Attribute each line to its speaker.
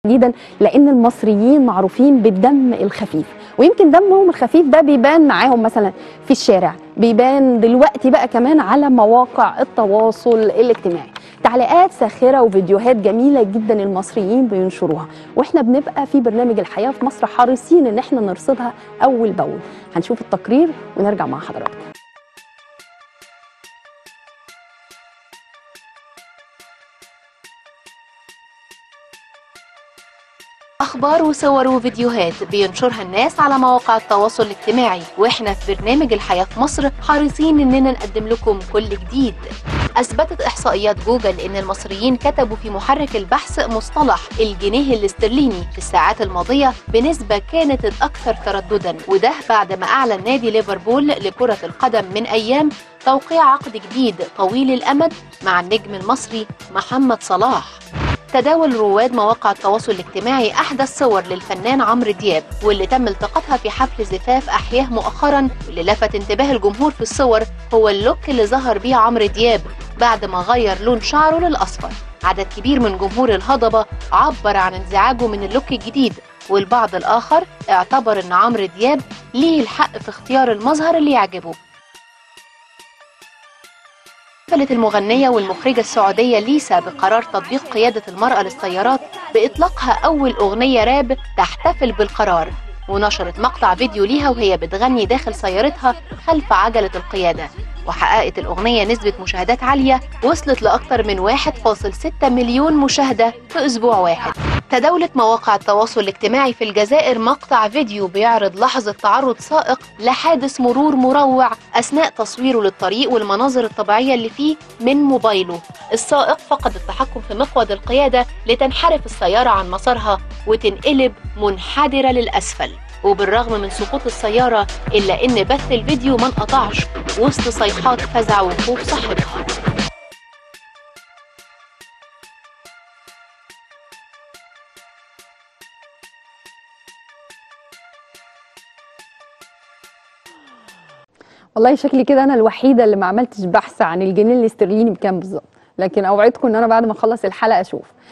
Speaker 1: تحديدا لان المصريين معروفين بالدم الخفيف ويمكن دمهم الخفيف ده بيبان معاهم مثلا في الشارع بيبان دلوقتي بقى كمان على مواقع التواصل الاجتماعي تعليقات ساخره وفيديوهات جميله جدا المصريين بينشروها واحنا بنبقى في برنامج الحياه في مصر حريصين ان احنا نرصدها اول باول هنشوف التقرير ونرجع مع حضراتكم
Speaker 2: أخبار وصور وفيديوهات بينشرها الناس على مواقع التواصل الاجتماعي وإحنا في برنامج الحياة في مصر حريصين إننا نقدم لكم كل جديد أثبتت إحصائيات جوجل إن المصريين كتبوا في محرك البحث مصطلح الجنيه الاسترليني في الساعات الماضية بنسبة كانت الأكثر ترددا وده بعد ما أعلن نادي ليفربول لكرة القدم من أيام توقيع عقد جديد طويل الأمد مع النجم المصري محمد صلاح تداول رواد مواقع التواصل الاجتماعي احدث صور للفنان عمرو دياب واللي تم التقاطها في حفل زفاف احياه مؤخرا واللي لفت انتباه الجمهور في الصور هو اللوك اللي ظهر بيه عمرو دياب بعد ما غير لون شعره للاصفر عدد كبير من جمهور الهضبه عبر عن انزعاجه من اللوك الجديد والبعض الاخر اعتبر ان عمرو دياب ليه الحق في اختيار المظهر اللي يعجبه احتفلت المغنية والمخرجة السعودية ليسا بقرار تطبيق قيادة المرأة للسيارات بإطلاقها أول أغنية راب تحتفل بالقرار ونشرت مقطع فيديو ليها وهي بتغني داخل سيارتها خلف عجلة القيادة وحققت الأغنية نسبة مشاهدات عالية وصلت لأكثر من 1.6 مليون مشاهدة في أسبوع واحد تداولت مواقع التواصل الاجتماعي في الجزائر مقطع فيديو بيعرض لحظة تعرض سائق لحادث مرور مروع أثناء تصويره للطريق والمناظر الطبيعية اللي فيه من موبايله السائق فقد التحكم في مقود القيادة لتنحرف السيارة عن مسارها وتنقلب منحدرة للأسفل وبالرغم من سقوط السيارة إلا إن بث الفيديو ما انقطعش وسط صيحات فزع وخوف صاحبها
Speaker 1: والله شكلي كده انا الوحيده اللي ما عملتش بحث عن الجنيه الاسترليني بكام بالظبط لكن اوعدكم ان انا بعد ما اخلص الحلقه اشوف